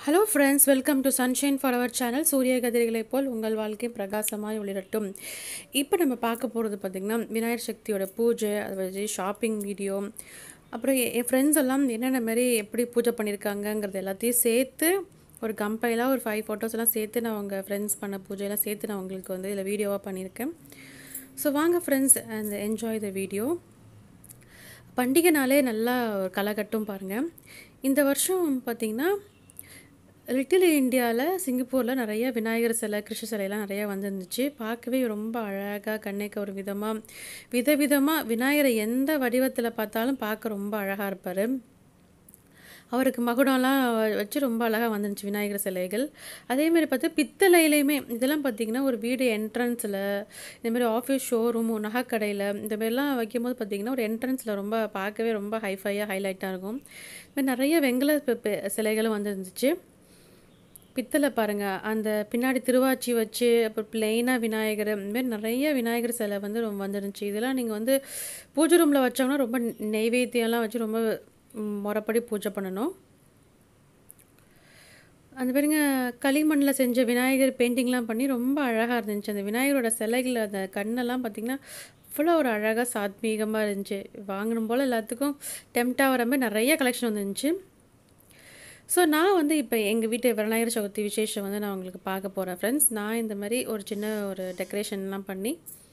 hello friends welcome to sunshine for our channel சூரிய கதிர்களைப் போல் உங்கள் வாழ்க்கை பிரகாசமாய் ஒளிரட்டும் இப்போ நம்ம பார்க்க போகிறது பார்த்திங்கன்னா விநாயகர் சக்தியோட பூஜை அதை வச்சு ஷாப்பிங் வீடியோ அப்புறம் எ- என் ஃப்ரெண்ட்ஸ் எல்லாம் என்னென்ன மாதிரி எப்படி பூஜை பண்ணியிருக்காங்கங்கிறது எல்லாத்தையும் சேர்த்து ஒரு கம்பைலாக ஒரு ஃபைவ் ஃபோட்டோஸ் எல்லாம் சேர்த்து நான் உங்கள் ஃப்ரெண்ட்ஸ் பண்ண பூஜையெல்லாம் சேர்த்து நான் உங்களுக்கு வந்து இதில் வீடியோவாக பண்ணியிருக்கேன் ஸோ வாங்க ஃப்ரெண்ட்ஸ் அந்த என்ஜாய் த வீடியோ பண்டிகைனாலே நல்லா ஒரு களை கட்டும் பாருங்கள் இந்த வருஷம் பார்த்திங்கன்னா லிட்டில் இந்தியாவில் சிங்கப்பூரில் நிறைய விநாயகர் சிலை கிருஷ்ண சிலையெல்லாம் நிறையா வந்துருந்துச்சு பார்க்கவே ரொம்ப அழகாக கண்ணுக்கு ஒரு விதமாக விதவிதமாக விநாயகரை எந்த வடிவத்தில் பார்த்தாலும் பார்க்க ரொம்ப அழகாக இருப்பார் அவருக்கு மகுடம்லாம் வ- வச்சு ரொம்ப அழகாக வந்துருந்துச்சு விநாயகர் சிலைகள் அதேமாரி பார்த்து பித்தளையிலையுமே இதெல்லாம் பார்த்திங்கன்னா ஒரு வீடு என்ட்ரன்ஸில் இந்தமாரி ஆஃபீஸ் ஷோரூம் நகைக்கடையில் இந்த மாதிரிலாம் வைக்கும்போது பார்த்திங்கன்னா ஒரு என்ட்ரன்ஸில் ரொம்ப பார்க்கவே ரொம்ப ஹைஃபையாக ஹைலைட்டாக இருக்கும் இது மாதிரி நிறைய வெங்கல பி- பி- சிலைகளும் வந்துருந்துச்சு பித்தளை பாருங்கள் அந்த பின்னாடி திருவாச்சி வச்சு அப்புறம் பிளெயினாக விநாயகர் இந்த மாதிரி நிறைய விநாயகர் சிலை வந்து ரொம்ப வந்துருந்துச்சு இதெல்லாம் நீங்கள் வந்து பூஜை ரூமில் வச்சோம்னா ரொம்ப நெய்வேத்தியம்லாம் வச்சு ரொம்ப ம், முறைப்படி பூஜை பண்ணணும் அந்த பாருங்க களிமண்ணில் செஞ்ச விநாயகர் பெயிண்டிங்லாம் பண்ணி ரொம்ப அழகாக இருந்துச்சு அந்த விநாயகரோட சிலைகள் அந்த கண்ணெல்லாம் பார்த்திங்கன்னா அவ்வளோ ஒரு அழகாக சாத்மீகமாக இருந்துச்சு வாங்கணும் போல் எல்லாத்துக்கும் டெம்டாக வர மாதிரி நிறைய கலெக்ஷன் வந்துருந்துச்சு ஸோ நான் வந்து இப்போ எங்கள் வீட்டு விநாயகர் சதுர்த்தி விசேஷம் வந்து நான் உங்களுக்கு பார்க்க போகிறேன் ஃப்ரெண்ட்ஸ் நான் இந்த மாதிரி ஒரு சின்ன ஒரு டெக்கரேஷன்லாம் பண்ணி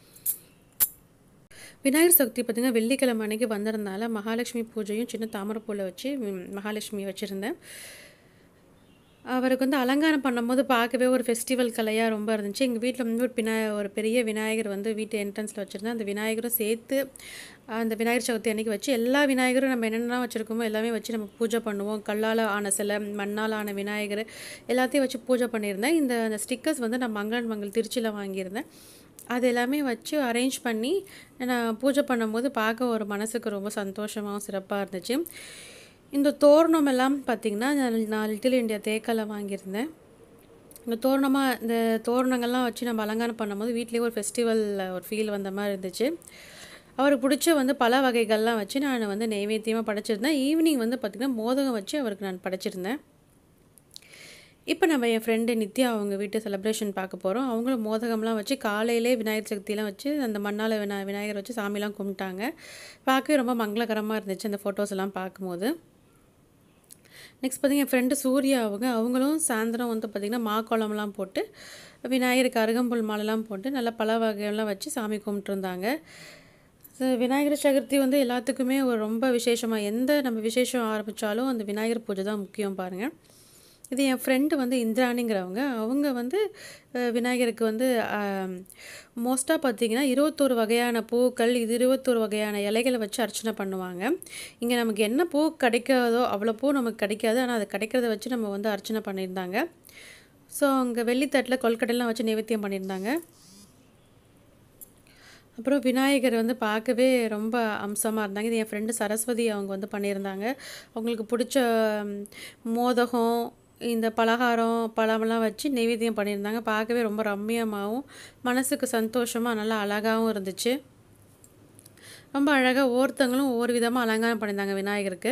விநாயகர் சதுர்த்தி பார்த்திங்கன்னா வெள்ளிக்கிழமை அன்னைக்கு வந்திருந்தால மகாலட்சுமி பூஜையும் சின்ன தாமரைப்பூவில் வச்சு ம், மகாலட்சுமி வச்சுருந்தேன் அவருக்கு வந்து அலங்காரம் பண்ணும்போது பார்க்கவே ஒரு ஃபெஸ்டிவல் கலையாக ரொம்ப இருந்துச்சு எங்கள் வீட்டில் வந்து ஒரு பினா ஒரு பெரிய விநாயகர் வந்து வீட்டு என்ட்ரன்ஸில் வச்சுருந்தேன் அந்த விநாயகரும் சேர்த்து அந்த விநாயகர் சதுர்த்தி அன்னைக்கு வச்சு எல்லா விநாயகரும் நம்ம என்னென்ன வச்சுருக்கோமோ எல்லாமே வச்சு நம்ம பூஜை பண்ணுவோம் கல்லால் ஆன சிலை மண்ணால் ஆன விநாயகர் எல்லாத்தையும் வச்சு பூஜை பண்ணியிருந்தேன் இந்த அந்த ஸ்டிக்கர்ஸ் வந்து நான் மங்களன் மங்கள் திருச்சியில் வாங்கியிருந்தேன் அது எல்லாமே வச்சு அரேஞ்ச் பண்ணி நான் பூஜை பண்ணும்போது பார்க்க ஒரு மனசுக்கு ரொம்ப சந்தோஷமாகவும் சிறப்பாக இருந்துச்சு இந்த தோரணம் எல்லாம் பார்த்திங்கன்னா நான் நான் லிட்டில் இந்தியா தேக்கலை வாங்கியிருந்தேன் இந்த தோரணமாக இந்த தோரணங்கள்லாம் வச்சு நம்ம அலங்காரம் பண்ணும்போது வீட்லேயே ஒரு ஃபெஸ்டிவல் ஒரு ஃபீல் வந்த மாதிரி இருந்துச்சு அவருக்கு பிடிச்ச வந்து பல வகைகள்லாம் வச்சு நான் வந்து நெய்வேத்தியமாக படைச்சிருந்தேன் ஈவினிங் வந்து பார்த்திங்கன்னா மோதகம் வச்சு அவருக்கு நான் படைச்சிருந்தேன் இப்போ நம்ம என் ஃப்ரெண்டு நித்யா அவங்க வீட்டு செலிப்ரேஷன் பார்க்க போகிறோம் அவங்களும் மோதகம்லாம் வச்சு காலையிலே விநாயகர் சக்திலாம் வச்சு அந்த மண்ணால் விநா விநாயகர் வச்சு சாமிலாம் கும்பிட்டாங்க பார்க்கவே ரொம்ப மங்களகரமாக இருந்துச்சு அந்த ஃபோட்டோஸ் எல்லாம் பார்க்கும்போது நெக்ஸ்ட் பார்த்தீங்கன்னா என் ஃப்ரெண்டு சூர்யா அவங்க அவங்களும் சாயந்தரம் வந்து பார்த்திங்கன்னா மாக்கோளம்லாம் போட்டு விநாயகருக்கு அருகம்புல் மாலைலாம் போட்டு நல்லா பல வகையெல்லாம் வச்சு சாமி கும்பிட்டுருந்தாங்க ஸோ விநாயகர் சதுர்த்தி வந்து எல்லாத்துக்குமே ஒரு ரொம்ப விசேஷமாக எந்த நம்ம விசேஷம் ஆரம்பித்தாலும் அந்த விநாயகர் பூஜை தான் முக்கியம் பாருங்கள் இது என் ஃப்ரெண்டு வந்து இந்திராணிங்கிறவங்க அவங்க வந்து அஹ், விநாயகருக்கு வந்து மோஸ்ட்டாக பார்த்தீங்கன்னா இருபத்தோரு வகையான பூக்கள் இது இருபத்தோரு வகையான இலைகளை வச்சு அர்ச்சனை பண்ணுவாங்க இங்கே நமக்கு என்ன பூ கிடைக்காதோ அவ்வளோ பூ நமக்கு கிடைக்காது ஆனால் அது கிடைக்கிறத வச்சு நம்ம வந்து அர்ச்சனை பண்ணியிருந்தாங்க ஸோ அங்கே வெள்ளித்தட்டில் கொல்கட்டைலாம் வச்சு நைவேத்தியம் பண்ணியிருந்தாங்க அப்புறம் விநாயகர் வந்து பார்க்கவே ரொம்ப அம்சமாக இருந்தாங்க இது என் ஃப்ரெண்டு சரஸ்வதி அவங்க வந்து பண்ணியிருந்தாங்க அவங்களுக்கு பிடிச்ச ம், மோதகம் இந்த பலகாரம் பழமெல்லாம் வச்சு நெய்வேத்தியம் பண்ணியிருந்தாங்க பார்க்கவே ரொம்ப ரம்மியமாகவும் மனசுக்கு சந்தோஷமாக நல்லா அழகாகவும் இருந்துச்சு ரொம்ப அழகாக ஒவ்வொருத்தங்களும் ஒவ்வொரு விதமாக அலங்காரம் பண்ணியிருந்தாங்க விநாயகருக்கு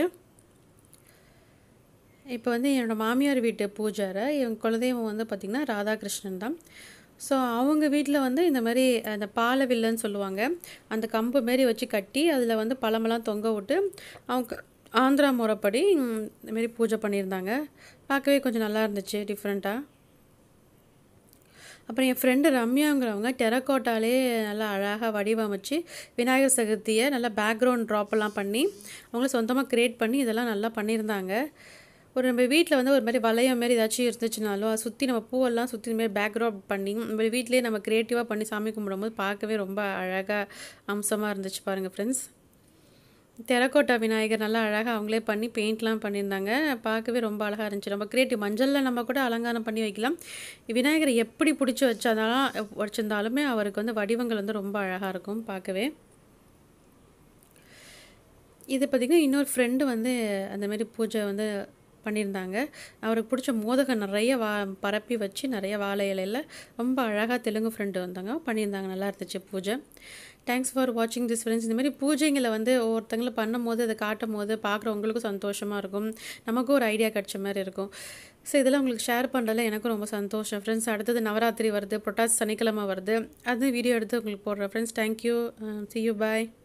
இப்போ வந்து என்னோட மாமியார் வீட்டு பூஜாரை இவங்க குலதெய்வம் வந்து பார்த்திங்கன்னா ராதாகிருஷ்ணன் தான் ஸோ அவங்க வீட்டில் வந்து இந்த மாதிரி அந்த பாலை வில்லுன்னு சொல்லுவாங்க அந்த கம்பு மாரி வச்சு கட்டி அதில் வந்து பழமெல்லாம் தொங்க விட்டு அவங்க ஆந்திரா முறைப்படி ம், இந்த மாதிரி பூஜை பண்ணியிருந்தாங்க பார்க்கவே கொஞ்சம் நல்லா இருந்துச்சு டிஃப்ரெண்ட்டாக அப்புறம் என் ஃப்ரெண்டு ரம்யாங்கிறவங்க டெரக்கோட்டாலே நல்லா அழகாக வடிவமைச்சு விநாயகர் சதுர்த்தியை நல்லா பேக்ரவுண்ட் ட்ராப்பெல்லாம் பண்ணி அவங்களும் சொந்தமாக க்ரியேட் பண்ணி இதெல்லாம் நல்லா பண்ணியிருந்தாங்க ஒரு நம்ம வீட்டில் வந்து ஒரு மாதிரி வளையம் மாரி ஏதாச்சும் இருந்துச்சுனாலும் அதை சுற்றி நம்ம பூவெல்லாம் சுற்றி இந்த மாதிரி பேக்ரவுண்ட் பண்ணி நம்ம வீட்டிலேயே நம்ம க்ரியேட்டிவாக பண்ணி சாமி கும்பிடும்போது பார்க்கவே ரொம்ப அழகாக அம்சமாக இருந்துச்சு பாருங்கள் ஃப்ரெண்ட்ஸ் டெரக்கோட்டா விநாயகர் நல்லா அழகாக அவங்களே பண்ணி பெயிண்ட்லாம் பண்ணியிருந்தாங்க பார்க்கவே ரொம்ப அழகாக இருந்துச்சு நம்ம கிரியேட்டிவ் மஞ்சளில் நம்ம கூட அலங்காரம் பண்ணி வைக்கலாம் விநாயகரை எப்படி பிடிச்சி வச்சாதான் வச்சிருந்தாலுமே அவருக்கு வந்து வடிவங்கள் வந்து ரொம்ப அழகாக இருக்கும் பார்க்கவே இது பார்த்திங்கன்னா இன்னொரு ஃப்ரெண்டு வந்து அந்த மாதிரி பூஜை வந்து பண்ணியிருந்தாங்க அவருக்கு பிடிச்ச மோதகம் நிறைய வா பரப்பி வச்சு நிறைய வாழை இலையில் ரொம்ப அழகாக தெலுங்கு ஃப்ரெண்டு வந்தாங்க பண்ணியிருந்தாங்க நல்லா இருந்துச்சு பூஜை தேங்க்ஸ் ஃபார் வாட்சிங் திஸ் ஃப்ரெண்ட்ஸ் இந்த மாதிரி பூஜைங்களை வந்து ஒவ்வொருத்தங்களும் பண்ணும் போது அதை காட்டும் போது பார்க்குறவங்களுக்கும் சந்தோஷமாக இருக்கும் நமக்கும் ஒரு ஐடியா கிடச்ச மாதிரி இருக்கும் ஸோ இதெல்லாம் உங்களுக்கு ஷேர் பண்ணுறதுல எனக்கும் ரொம்ப சந்தோஷம் ஃப்ரெண்ட்ஸ் அடுத்தது நவராத்திரி வருது புரட்டாசி சனிக்கிழமை வருது அது வீடியோ எடுத்து உங்களுக்கு போடுறேன் friends thank you see you bye